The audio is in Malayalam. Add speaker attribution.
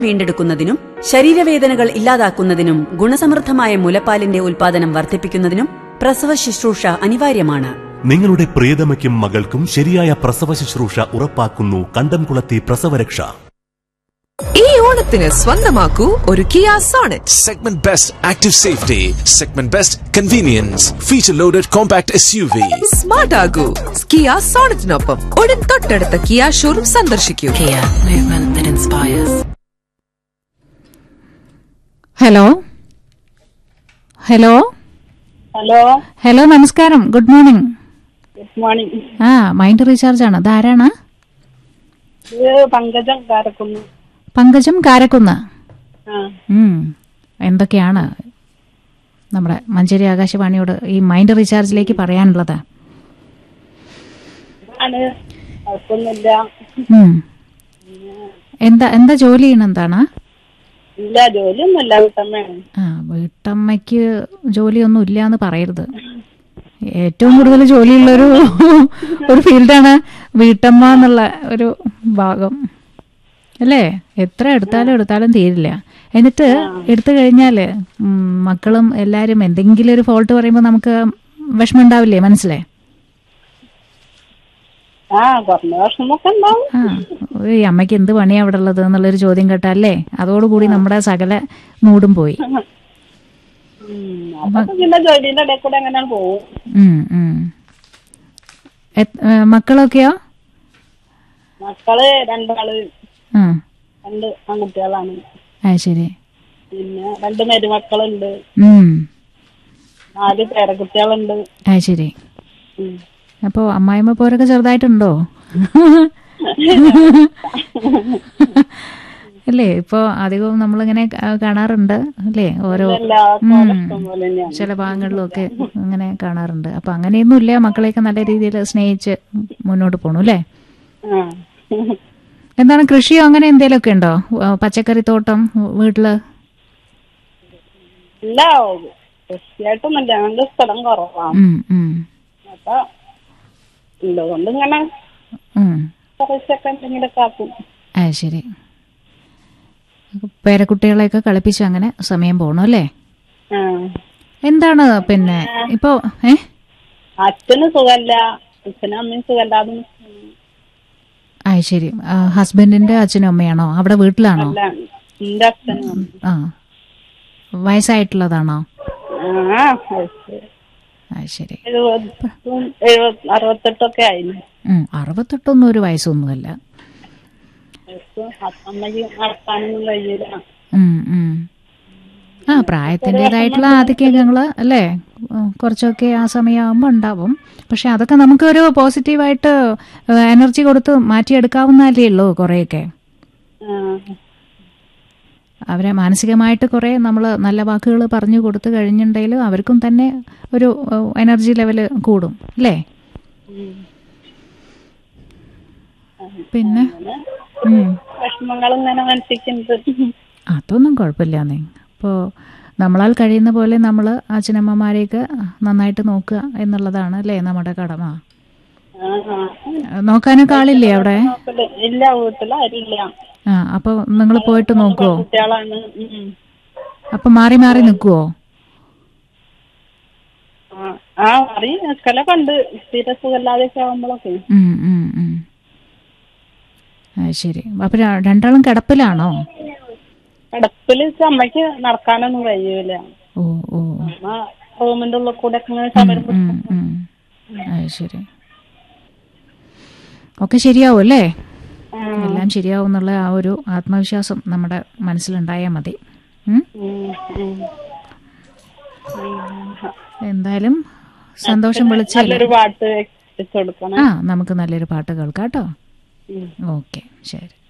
Speaker 1: വീണ്ടെടുക്കുന്നതിനും ശരീരവേദനകൾ ഇല്ലാതാക്കുന്നതിനും ഗുണസമൃദ്ധമായ മുലപ്പാലിന്റെ ഉൽപാദനം വർദ്ധിപ്പിക്കുന്നതിനും പ്രസവ ശുശ്രൂഷ അനിവാര്യമാണ്
Speaker 2: നിങ്ങളുടെ പ്രിയതമയ്ക്കും മകൾക്കും ശരിയായ പ്രസവ ശുശ്രൂഷ ഉറപ്പാക്കുന്നു കണ്ടംകുളത്തി പ്രസവരക്ഷ
Speaker 3: ഈ ഓണത്തിന് സ്വന്തമാക്കൂ ഒരു Kia Sonet
Speaker 4: Segment Best Active Safety, Segment Best Convenience, Feature Loaded Compact SUV.
Speaker 3: Smart ആകൂ കിയ സോണറ്റിനൊപ്പം ഉടൻ തൊട്ടടുത്ത കിയ ഷോറൂം സന്ദർശിക്കൂ
Speaker 5: Kia, movement that inspires.
Speaker 6: Hello hello
Speaker 7: hello
Speaker 6: hello നമസ്കാരം ഗുഡ് മോർണിംഗ്
Speaker 7: ഗുഡ് മോർണിംഗ്
Speaker 6: ആ മൈൻഡ് റീചാർജ് ആണ് ഇതാരാണ്
Speaker 7: ഇത് പങ്കജം കാരക്കുന്നു
Speaker 6: പങ്കജം കാരക്കുന്ന്
Speaker 7: ആ
Speaker 6: ഉം. എന്തൊക്കെയാണ് നമ്മുടെ മഞ്ചേരി ആകാശവാണിയോട് ഈ മൈൻഡ് റീചാർജിലേക്ക് പറയാനുള്ളത്
Speaker 7: ആണ് കുഴപ്പമൊന്നുമില്ല
Speaker 6: ഉം. എന്താ എന്താ ജോലി ചെയ്യണം എന്താണ്
Speaker 7: ഇല്ല ജോലിയൊന്നുമില്ല വീട്ടമ്മയാണ്
Speaker 6: ആ വീട്ടമ്മയ്ക്ക് ജോലിയൊന്നും ഇല്ല എന്ന് പറയരുത് ഏറ്റവും കൂടുതൽ ജോലിയുള്ളൊരു ഒരു ഫീൽഡാണ് വീട്ടമ്മ എന്നുള്ള ഒരു ഭാഗം അല്ലേ എത്ര എടുത്താലും എടുത്താലും തീരില്ല എന്നിട്ട് എടുത്തു കഴിഞ്ഞാല് ഉം, മക്കളും എല്ലാരും എന്തെങ്കിലും ഒരു ഫോൾട്ട് പറയുമ്പോൾ നമുക്ക് വിഷമം ഉണ്ടാവില്ലേ മനസ്സിലേ
Speaker 7: ആ കുറഞ്ഞ വർഷമൊക്കെ ഉണ്ടാവും
Speaker 6: ആ ഈ അമ്മയ്ക്ക് എന്ത് പണിയാ അവിടെ ഉള്ളത് എന്നുള്ളൊരു ചോദ്യം കേട്ടല്ലേ അതോടുകൂടി നമ്മുടെ സകല മൂടും പോയി
Speaker 7: ഉം, അതൊക്കെ പിന്നെ ജോലിന്റെ ഇടയിൽ കൂടെ അങ്ങനെ പോവും
Speaker 6: ഉം, ഉം. എത്- ഏ, മക്കളൊക്കെയോ
Speaker 7: മക്കള് രണ്ടാള്
Speaker 6: ആ
Speaker 7: രണ്ട് ആൺകുട്ടികളാണ്
Speaker 6: അത് ശരി
Speaker 7: പിന്നെ രണ്ട് മരുമക്കളുണ്ട്
Speaker 6: ഉം
Speaker 7: നാല് പേരക്കുട്ടികളുണ്ട്
Speaker 6: അത് ശരി
Speaker 7: ഉം.
Speaker 6: അപ്പോ അമ്മായിമ്മ പോരൊക്കെ ചെറുതായിട്ടുണ്ടോ അല്ലേ ഇപ്പൊ അധികവും നമ്മളിങ്ങനെ കാ- കാണാറുണ്ട് അല്ലേ ഓരോ
Speaker 7: എല്ലാ
Speaker 6: ഉം.
Speaker 7: ഇഷ്ടം പോലെ തന്നെയാണ്
Speaker 6: ചില ഭാഗങ്ങളിലും ഒക്കെ അങ്ങനെ കാണാറുണ്ട് അപ്പൊ അങ്ങനെയൊന്നും ഇല്ല മക്കളെയൊക്കെ നല്ല രീതിയിൽ സ്നേഹിച്ച് മുന്നോട്ട് പോണു അല്ലേ
Speaker 7: ആ
Speaker 6: എന്താണ് കൃഷിയോ അങ്ങനെ എന്തെങ്കിലുമൊക്കെ ഉണ്ടോ ആ, പച്ചക്കറി തോട്ടം വീട്ടില്
Speaker 7: ഇല്ല കൃഷിയായിട്ടൊന്നുമില്ല ഞങ്ങളുടെ സ്ഥലം കുറവാണ്
Speaker 6: ഉം, ഉം,
Speaker 7: അപ്പൊ ഉള്ളതുകൊണ്ട് ഇങ്ങനെ
Speaker 6: ഉം.
Speaker 7: കുറച്ചൊക്കെ എന്തെങ്കിലുമൊക്കെ ആക്കും
Speaker 6: അത് ശരി പേരക്കുട്ടികളെയൊക്കെ കളിപ്പിച്ച് അങ്ങനെ സമയം പോണു അല്ലേ
Speaker 7: ആ
Speaker 6: എന്താണ് പിന്നെ ഇപ്പോ ഏ
Speaker 7: അച്ഛന് സുഖല്ല അച്ഛനും അമ്മയും സുഖല്ലാതെ
Speaker 6: ആ ശരി ആ, ഹസ്ബൻഡിന്റെ അച്ഛനും അമ്മയാണോ അവിടെ വീട്ടിലാണോ
Speaker 7: അല്ല എന്റെ അച്ഛനും
Speaker 6: ആ വയസ്സായിട്ടുള്ളതാണോ
Speaker 7: ആ വയസ്സ്
Speaker 6: ആ ശരി
Speaker 7: എഴുപതും എഴുപത് അറുപത്തെട്ടൊക്കെ ആയിരുന്നു
Speaker 6: ഉം, അറുപത്തെട്ടൊന്നും ഒരു വയസ്സൊന്നുമല്ല
Speaker 7: വയസ്സ് അമ്മയ്ക്ക് നടക്കാനൊന്നും കഴിയില്ല
Speaker 6: ഉം, ഉം. ആ പ്രായത്തിൻ്റെതായിട്ടുള്ള ആധിക്യങ്ങള് അല്ലേ ഉം, കുറച്ചൊക്കെ ആ സമയമാകുമ്പോൾ ഉണ്ടാവും പക്ഷെ അതൊക്കെ നമുക്കൊരു പോസിറ്റീവായിട്ട് എനർജി കൊടുത്ത് മാറ്റിയെടുക്കാവുന്നതല്ലേ ഉള്ളൂ കുറേയൊക്കെ
Speaker 7: ആ,
Speaker 6: അവരെ മാനസികമായിട്ട് കുറേ നമ്മൾ നല്ല വാക്കുകൾ പറഞ്ഞു കൊടുത്തു കഴിഞ്ഞിട്ടുണ്ടെങ്കിൽ അവർക്കും തന്നെ ഒരു എനർജി ലെവല് കൂടും അല്ലേ
Speaker 7: ഉം.
Speaker 6: പിന്നെ ഉം.
Speaker 7: വിഷമങ്ങൾ ഇങ്ങനെ മനസ്സിക്കുന്നുണ്ട്
Speaker 6: അതൊന്നും കുഴപ്പമില്ലാന്നേ അപ്പോൾ നമ്മളാൽ കഴിയുന്ന പോലെ നമ്മൾ അച്ഛനമ്മമാരെയൊക്കെ നന്നായിട്ട് നോക്കുക എന്നുള്ളതാണ് അല്ലേ നമ്മുടെ കടമ
Speaker 7: ആ, ആ.
Speaker 6: നോക്കാനൊക്കെ ആളില്ലേ അവിടെ
Speaker 7: നോക്കല്. ഇല്ല വീട്ടിലാരില്ല
Speaker 6: ആ അപ്പോൾ നിങ്ങൾ പോയിട്ട് നോക്കുവോ
Speaker 7: കുട്ടികളാണ് ഉം.
Speaker 6: അപ്പൊ മാറി മാറി നിൽക്കുവോ
Speaker 7: ആ, ആ അറി നിക്കലൊക്കെ ഉണ്ട് തീരെ സുഖമില്ലാതെയൊക്കെ ആവുമ്പോഴൊക്കെ
Speaker 6: ഉം, ഉം, ഉം. അത് ശരി അപ്പൊ ര- രണ്ടാളും കിടപ്പിലാണോ
Speaker 7: കിടപ്പില് വെച്ച് അമ്മയ്ക്ക് നടക്കാനൊന്നും കഴിയൂല
Speaker 6: ഓ ഓ
Speaker 7: അമ്മ റൂമിന്റെ ഉള്ളിൽ കൂടെ ഒക്കെ ഇങ്ങനെ സമരം
Speaker 6: ഉം, ഉം. അത് ശരി ഒക്കെ ശരിയാവും അല്ലേ എല്ലാം ശരിയാവും എന്നുള്ള ആ ഒരു ആത്മവിശ്വാസം നമ്മുടെ മനസ്സിലുണ്ടായാൽ മതി ഉം?
Speaker 7: ഉം, ഉം.
Speaker 6: എന്തായാലും സന്തോഷം വിളിച്ചല്ലേ
Speaker 7: നല്ലൊരു പാട്ട് വെച്ചു കൊടുക്കണം
Speaker 6: ആ നമുക്ക് നല്ലൊരു പാട്ട് കേൾക്കാം കേട്ടോ
Speaker 7: ഉം.
Speaker 6: ഓക്കെ ശരി